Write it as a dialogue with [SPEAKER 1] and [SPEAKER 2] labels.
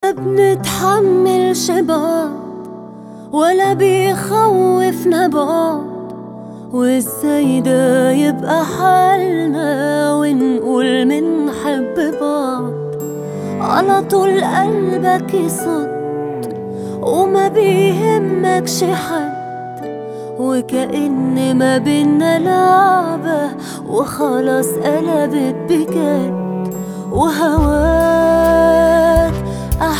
[SPEAKER 1] بنتحمل شباب ولا بيخوفنا بعض وازاي ده يبقى حالنا ونقول منحب بعض على طول قلبك يصد وما بيهمك شي حد وكأن ما بينا لعبة وخلاص قلبت بجد وهواك